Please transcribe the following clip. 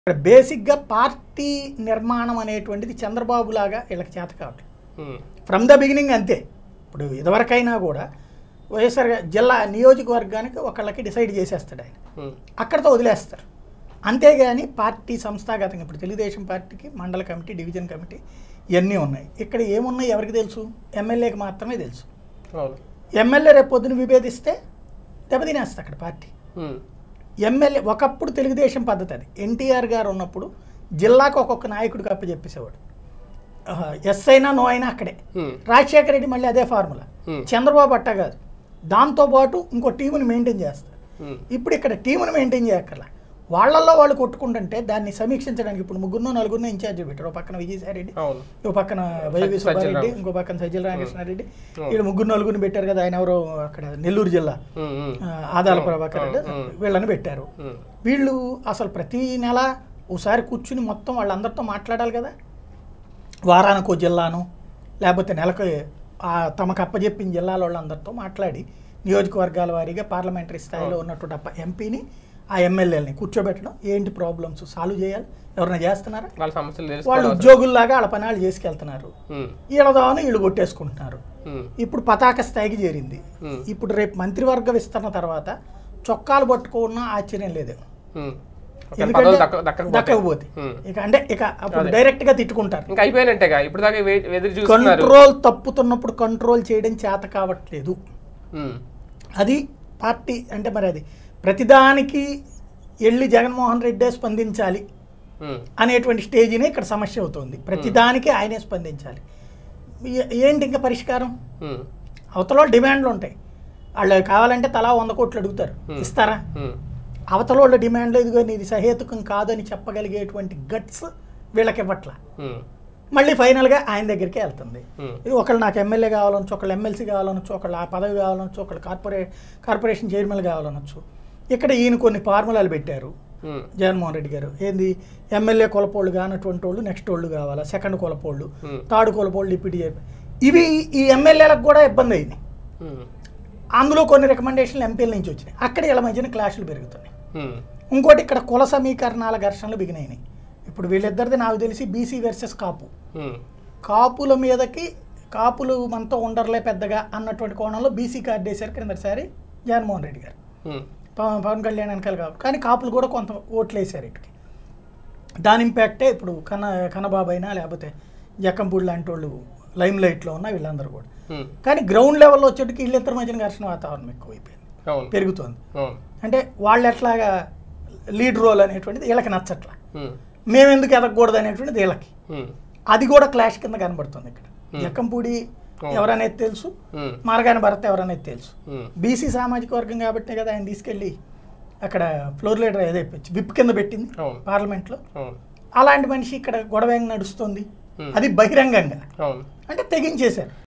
ఇక్కడ బేసిక్గా పార్టీ నిర్మాణం అనేటువంటిది చంద్రబాబు లాగా వీళ్ళకి చేత కావట్లేదు ఉమ్, ఫ్రమ్ ద బిగినింగ్ అంతే ఇప్పుడు ఇదివరకైనా కూడా వైఎస్ఆర్ గా- జిల్లా నియోజకవర్గానికి ఒకళ్ళకి డిసైడ్ చేసేస్తాడు ఆయన ఉమ్, అక్కడితో వదిలేస్తారు అంతేగాని పార్టీ సంస్థాగతంగా ఇప్పుడు తెలుగుదేశం పార్టీకి మండల కమిటీ డివిజన్ కమిటీ ఇవన్నీ ఉన్నాయి ఇక్కడ ఏమున్నాయి ఎవరికి తెలుసు ఎమ్మెల్యేకి మాత్రమే తెలుసు అవును ఎమ్మెల్యే రేపు పొద్దున విభేదిస్తే దెబ్బతినేస్తుంది అక్కడ పార్టీ ఉమ్, ఎమ్మెల్యే ఒకప్పుడు తెలుగుదేశం పద్ధతి అది ఎన్టీఆర్ గారు ఉన్నప్పుడు జిల్లాకు ఒక్కొక్క నాయకుడికి అప్పచెప్పేసేవాడు ఆహా, ఎస్ అయినా నో అయినా అక్కడే ఉమ్, రాజశేఖర రెడ్డి మళ్ళీ అదే ఫార్ములా Hmm. చంద్రబాబు అట్ట కాదు దాంతోపాటు ఇంకో టీముని మెయింటైన్ చేస్తారు ఉమ్, ఇప్పుడు ఇక్కడ టీముని మెయింటైన్ చేయక్కర్లా వాళ్ళల్లో వాళ్ళు కొట్టుకుంటుంటే దాన్ని సమీక్షించడానికి ఇప్పుడు ముగ్గురు నలుగురిని ఇన్ఛార్జ్ పెట్టారు ఒక పక్కన విజయసాయి రెడ్డి అవును ఇంకో పక్కన వైవి సజ్జల సుబ్బారెడ్డి రామకృష్ణ. ఇంకో పక్కన సజ్జల రామకృష్ణారెడ్డి Hmm. వీళ్ళు ముగ్గురు నలుగురిని పెట్టారు కదా ఆయన ఎవరో అక్కడ నెల్లూరు జిల్లా ఉమ్, ఉమ్, ఆ, ఆదాల Hmm. ప్రభాకర్ రెడ్డి Hmm. వీళ్ళని పెట్టారు ఉమ్, వీళ్ళు అసలు ప్రతి నెల ఓసారి కూర్చుని మొత్తం వాళ్ళందరితో మాట్లాడాలి కదా వారానికో జిల్లాను లేకపోతే నెలకు ఆ తమకు అప్పచెప్పిన జిల్లాల వాళ్ళందరితో మాట్లాడి నియోజకవర్గాల వారీగా పార్లమెంటరీ స్థాయిలో ఉన్నటువంటి అప్ప ఎంపీని ఆ ఎమ్మెల్యేలని కూర్చోబెట్టడం ఏంటి ప్రాబ్లమ్స్ సాల్వ్ చేయాలి ఎవరైనా చేస్తున్నారా వాళ్ళ సమస్యలు వాళ్ళు తెలుసుకోవాలి ఉద్యోగుల్లాగా వాళ్ళ పనాలు చేసుకెళ్తున్నారు ఉమ్, వీళ్ళదామని వీళ్ళు కొట్టేసుకుంటున్నారు ఉమ్, ఇప్పుడు పతాక స్థాయికి చేరింది ఉమ్, ఇప్పుడు రేపు మంత్రివర్గ విస్తరణ తర్వాత చొక్కాలు పట్టుకున్న ఆశ్చర్యం లేదు ఉమ్. ఒక ఎందుకంటే పదవులు దక్క దక్కకపోతే. దక్కకపోతే ఉమ్. ఇక అంటే ఇక అప్పుడు అదే. డైరెక్ట్ గా తిట్టుకుంటారు ఇంకా అయిపోయినట్టేగా ఇప్పుడు దాకా వెయిట్- ఎదురు చూస్తున్నారు కంట్రోల్ తప్పుతున్నప్పుడు కంట్రోల్ చేయడం చేత కావట్లేదు ఉమ్, అది పార్టీ అంటే మరి అది ప్రతిదానికి వెళ్ళి జగన్మోహన్ రెడ్డే స్పందించాలి ఉమ్, అనేటువంటి స్టేజ్నే ఇక్కడ సమస్య అవుతుంది ప్రతిదానికి ఆయనే స్పందించాలి ఏ- ఏంటి ఇంకా పరిష్కారం ఉమ్, అవతల డిమాండ్లు ఉంటాయి వాళ్ళు కావాలంటే తలా వంద కోట్లు అడుగుతారు Hmm. ఇస్తారా ఉమ్, అవతల వాళ్ళ డిమాండ్లు ఇదిగో నీది సహేతుకం కాదని చెప్పగలిగేటువంటి గట్స్ వీళ్ళకి ఇవ్వట్ల ఉమ్, మళ్ళీ ఫైనల్గా ఆయన దగ్గరికే వెళ్తుంది ఉమ్, ఇది ఒకళ్ళు నాకు ఎమ్మెల్యే కావాలనొచ్చు ఒకళ్ళు ఎమ్మెల్సీ కావాలనొచ్చు ఒకళ్ళు ఆ పదవి కావాలనొచ్చు ఒకళ్ళు కార్పొరే కార్పొరేషన్ చైర్మన్ కావాలనొచ్చు ఇక్కడ ఈయన కొన్ని ఫార్ములాలు పెట్టారు ఉమ్, జగన్మోహన్ రెడ్డి గారు ఏంది ఎమ్మెల్యే కులపోళ్ళు కానటువంటి వాళ్ళు నెక్స్ట్ వాళ్ళు కావాలా సెకండ్ కులపోళ్ళు Hmm. థర్డ్ కులపోళ్ళు డిప్యూటీ చైర్మన్ ఇవి ఈ ఎమ్మెల్యేలకు కూడా ఇబ్బంది అయింది ఉమ్, అందులో కొన్ని రికమెండేషన్లు ఎంపీల నుంచి వచ్చినాయి అక్కడ ఇలా మధ్యన క్లాషులు పెరుగుతున్నాయి ఉమ్, ఇంకోటి ఇక్కడ కుల సమీకరణాల ఘర్షణలు బిగినాయి ఇప్పుడు వీళ్ళిద్దరిది నాకు తెలిసి బీసీ వర్సెస్ కాపు ఉమ్, కాపుల మీదకి కాపులు మనతో ఉండర్లే పెద్దగా అన్నటువంటి కోణంలో బీసీ కార్డు వేశారు క్రిందటిసారి జగన్మోహన్ రెడ్డి గారు ఉమ్, పవన్ పవన్ కళ్యాణ్ వెనకాల కాపు కానీ కాపులు కూడా కొంత ఓట్లు వేశారు ఇటుకి దాని ఇంపాక్టే ఇప్పుడు కన్న కన్నబాబు అయినా లేకపోతే జక్కంపూడి లాంటి వాళ్ళు లైమ్ లైట్లో ఉన్న వీళ్ళందరూ కూడా ఉమ్, కానీ గ్రౌండ్ లెవెల్లో వచ్చేటికి వీళ్ళిద్దరి మధ్యన ఘర్షణ వాతావరణం ఎక్కువైపోయింది అవును పెరుగుతోంది అవును అంటే వాళ్ళు ఎట్లాగా లీడ్ రోల్ అనేటువంటిది వీళ్ళకి నచ్చట్లా ఉమ్, మేము ఎందుకు ఎదగకూడదు అనేటువంటిది వీళ్ళకి ఉమ్, అది కూడా క్లాష్ కింద కనబడుతుంది ఇక్కడ Hmm. జక్కంపూడి Oh. ఎవరనేది తెలుసు ఉమ్, మార్గాని భరత్ ఎవరనేది తెలుసు ఉమ్, బీసీ సామాజిక వర్గం కాబట్టే కదా ఆయన తీసుకెళ్ళి అక్కడ ఫ్లోర్ లీడర్ ఏదో విప్ కింద పెట్టింది అవును పార్లమెంట్లో అవును అలాంటి మనిషి ఇక్కడ గొడవ ఏం నడుస్తుంది Hmm. అది బహిరంగంగా అవును అంటే తెగించేశారు